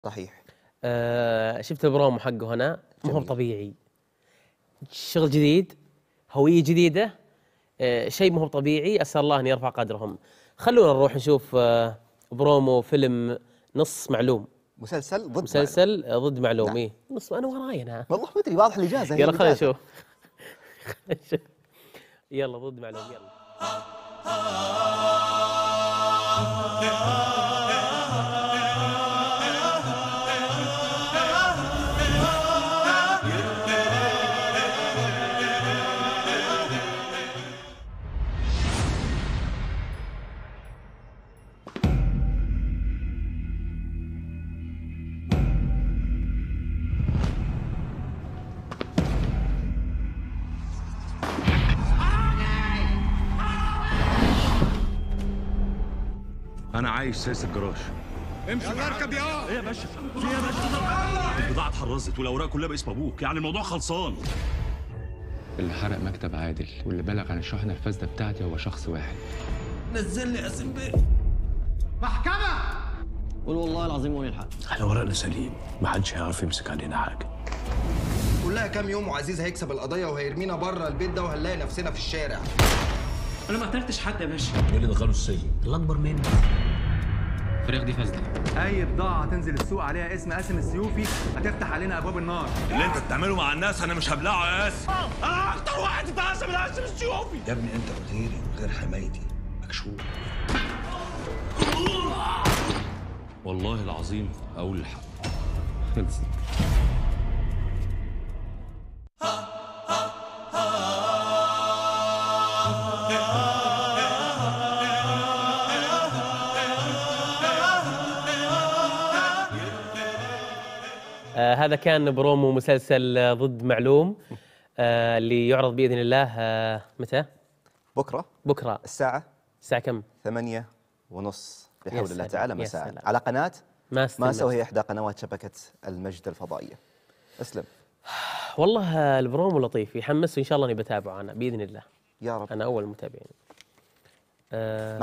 صحيح آه شفت البرومو حقه هنا ما هو جميل. طبيعي شغل جديد هوية جديدة آه شيء ما هو طبيعي أسأل الله أن يرفع قدرهم خلونا نروح نشوف آه برومو فيلم نص معلوم مسلسل ضد مسلسل آه، ضد معلوم نعم. إيه نص أنا وراي أنا والله ما ادري واضح الاجازه هي يلا خلينا الإجازة. نشوف يلا ضد معلوم يلا انا عايش سايس الجراج امشي اركب يا ايه يا باشا في ايه يا باشا البضاعه اتحرزت والاوراق كلها باسم ابوك يعني الموضوع خلصان اللي حرق مكتب عادل واللي بلغ عن الشحنة الفاسدة بتاعتي هو شخص واحد نزلني يا زنبي محكمة قول والله العظيم وين الحق احنا ورقنا سليم ما حدش هيعرف يمسك علينا حاجه كلها كام يوم وعزيز هيكسب القضيه وهيرمينا بره البيت ده وهنلاقي نفسنا في الشارع انا ما قتلتش حد يا باشا مين اللي دخلوا السجن الاكبر مني الفراخ دي فاسدة اي بضاعة هتنزل السوق عليها اسم قاسم السيوفي هتفتح علينا ابواب النار اللي انت بتعمله مع الناس انا مش هبلعه يا ياسر انا اكتر واحد اتعصب من قاسم السيوفي يا ابني انت غيري وغير حمايتي مكشوف والله العظيم اقول الحق خلصت آه هذا كان برومو مسلسل آه، ضد معلوم آه اللي يعرض بإذن الله آه متى؟ بكره بكرة الساعه الساعة كم؟ ثمانية ونص يا بحول الله سلام، تعالى يا مساء سلام. على قناه ماستر ماسا ماستر. وهي احدى قنوات شبكه المجد الفضائيه اسلم والله آه، البرومو لطيف يحمس وإن شاء الله اني بتابعه أنا بإذن الله يا رب أنا أول متابعين آه